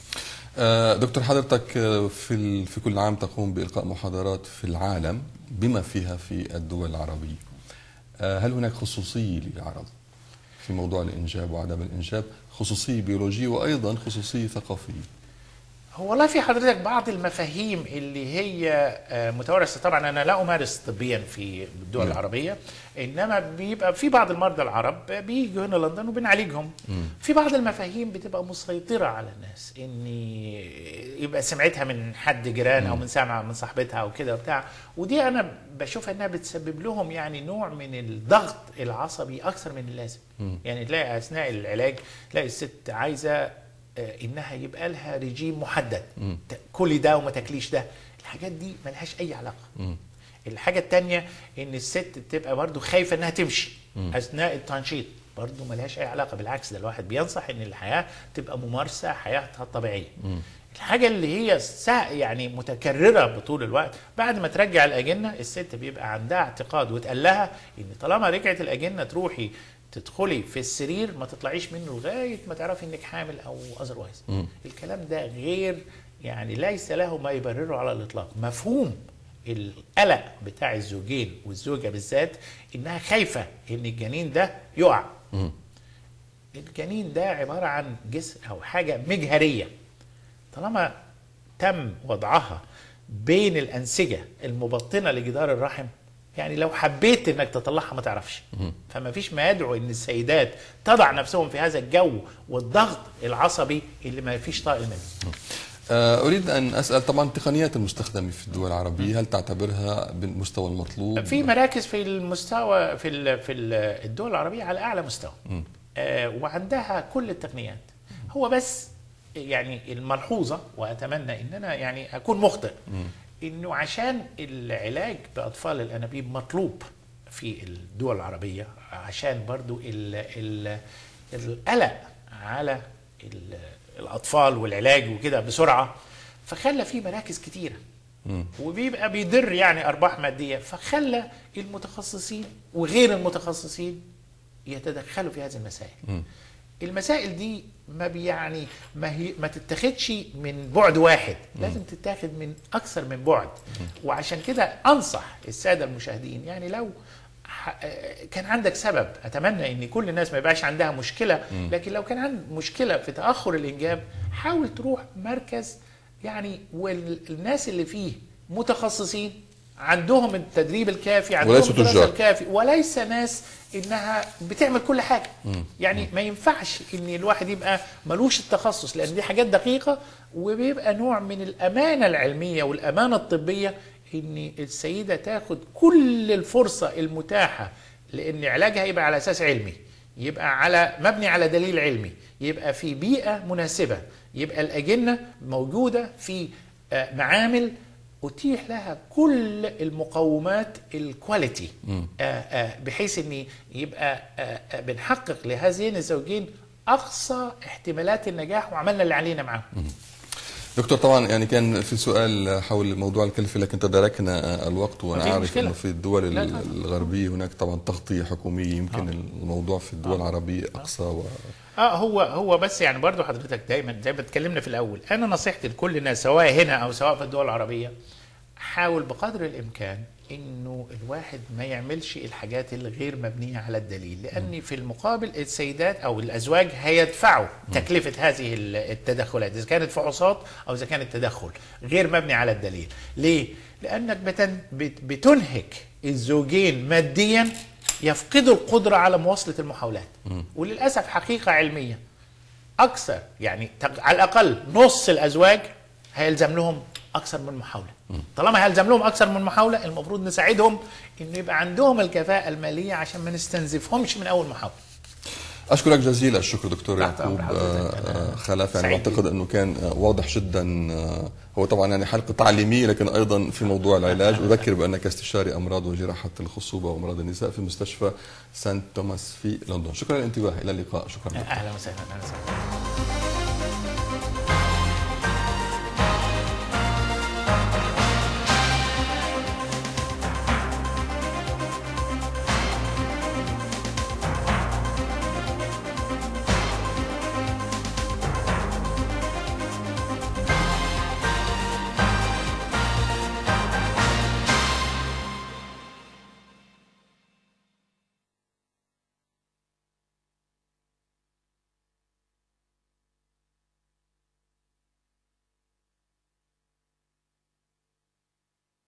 آه، دكتور حضرتك آه، في ال- في كل عام تقوم بإلقاء محاضرات في العالم بما فيها في الدول العربية آه، هل هناك خصوصية للعرب في موضوع الإنجاب وعدم الإنجاب خصوصية بيولوجية وأيضا خصوصية ثقافية هو والله في حضرتك بعض المفاهيم اللي هي آه، متوارثه طبعا انا لا امارس طبيا في الدول العربيه انما بيبقى في بعض المرضى العرب بيجوا هنا لندن وبنعالجهم في بعض المفاهيم بتبقى مسيطره على الناس ان يبقى سمعتها من حد جيران او من سامعه من صاحبتها او كده وبتاع ودي انا بشوفها انها بتسبب لهم يعني نوع من الضغط العصبي اكثر من اللازم يعني تلاقي اثناء العلاج تلاقي الست عايزه آه، انها يبقى لها رجيم محدد ت- كلي ده وما تاكليش ده الحاجات دي ملهاش اي علاقه الحاجه التانية ان الست بتبقى برضو خايفه انها تمشي اثناء التنشيط برضو ملهاش اي علاقه بالعكس ده الواحد بينصح ان الحياه تبقى ممارسه حياتها الطبيعيه الحاجه اللي هي سا يعني متكرره بطول الوقت بعد ما ترجع الاجنه الست بيبقى عندها اعتقاد وتقال لها ان طالما رجعت الاجنه تروحي تدخلي في السرير ما تطلعيش منه لغايه ما تعرفي انك حامل او اذروايز الكلام ده غير يعني ليس له ما يبرره على الاطلاق مفهوم القلق بتاع الزوجين والزوجه بالذات انها خايفه ان الجنين ده يقع الجنين ده عباره عن جسم او حاجه مجهريه طالما تم وضعها بين الانسجه المبطنه لجدار الرحم يعني لو حبيت انك تطلعها ما تعرفش فما فيش ما يدعو ان السيدات تضع نفسهم في هذا الجو والضغط العصبي اللي ما فيش طائل منه آه، أريد أن أسأل طبعا التقنيات المستخدمة في الدول العربية هل تعتبرها بالمستوى المطلوب؟ في مراكز في المستوى في ال- في ال- الدول العربيه على اعلى مستوى آه وعندها كل التقنيات هو بس يعني الملحوظه واتمنى ان انا يعني اكون مخطئ انه عشان العلاج باطفال الانابيب مطلوب في الدول العربيه عشان برضو ال ال القلق على ال- الاطفال والعلاج وكده بسرعه فخلى في مراكز كتيره وبيبقى بيضر يعني ارباح ماديه فخلى المتخصصين وغير المتخصصين يتدخلوا في هذه المسائل المسائل دي ما بي- يعني ما هي ما تتاخدش من بعد واحد لازم تتاخد من اكثر من بعد وعشان كده انصح الساده المشاهدين يعني لو ح- كان عندك سبب اتمنى ان كل الناس ما يبقاش عندها مشكله لكن لو كان عندك مشكله في تاخر الانجاب حاول تروح مركز يعني والناس اللي فيه متخصصين عندهم التدريب الكافي عندهم وليسوا الدراسة تجار. الكافي وليس ناس انها بتعمل كل حاجه يعني ما ينفعش ان الواحد يبقى ملوش التخصص لان دي حاجات دقيقه وبيبقى نوع من الامانه العلميه والامانه الطبيه ان السيده تاخد كل الفرصه المتاحه لان علاجها يبقى على اساس علمي يبقى على مبني على دليل علمي يبقى في بيئه مناسبه يبقى الاجنه موجوده في آه، معامل اتيح لها كل المقومات الكواليتي آه، آه، بحيث ان يبقى آه، آه، بنحقق لهذين الزوجين اقصى احتمالات النجاح وعملنا اللي علينا معاهم دكتور طبعا يعني كان في سؤال حول موضوع الكلفة لكن تداركنا الوقت وانا ما في عارف مشكلة. انه في الدول لا، لا. الغربية هناك طبعا تغطية حكومية يمكن الموضوع في الدول العربية اقصى و... اه هو هو بس يعني برضو حضرتك دايما زي ما اتكلمنا في الاول انا نصيحتي لكل الناس سواء هنا او سواء في الدول العربيه حاول بقدر الامكان انه الواحد ما يعملش الحاجات الغير مبنيه على الدليل لان في المقابل السيدات او الازواج هيدفعوا تكلفه هذه التدخلات اذا كانت فحوصات او اذا كانت تدخل غير مبني على الدليل ليه لانك بتن بت- بتنهك الزوجين ماديا يفقدوا القدره على مواصله المحاولات وللاسف حقيقه علميه اكثر يعني تق- على الاقل نص الازواج هيلزم لهم اكثر من محاوله طالما هيلزم لهم اكثر من محاوله المفروض نساعدهم انه يبقى عندهم الكفاءه الماليه عشان ما نستنزفهمش من اول محاوله اشكرك جزيل الشكر دكتور تحت يعقوب أمر حضرتك. آه، أنا آه، خلف يعني سعيد بعتقد انه كان آه، واضح جدا آه، هو طبعا يعني حلقه تعليميه لكن ايضا في موضوع العلاج اذكر بانك استشاري امراض وجراحه الخصوبه وامراض النساء في مستشفى سانت توماس في لندن شكرا للانتباه الى اللقاء شكرا لك اهلا وسهلا اهلا وسهلا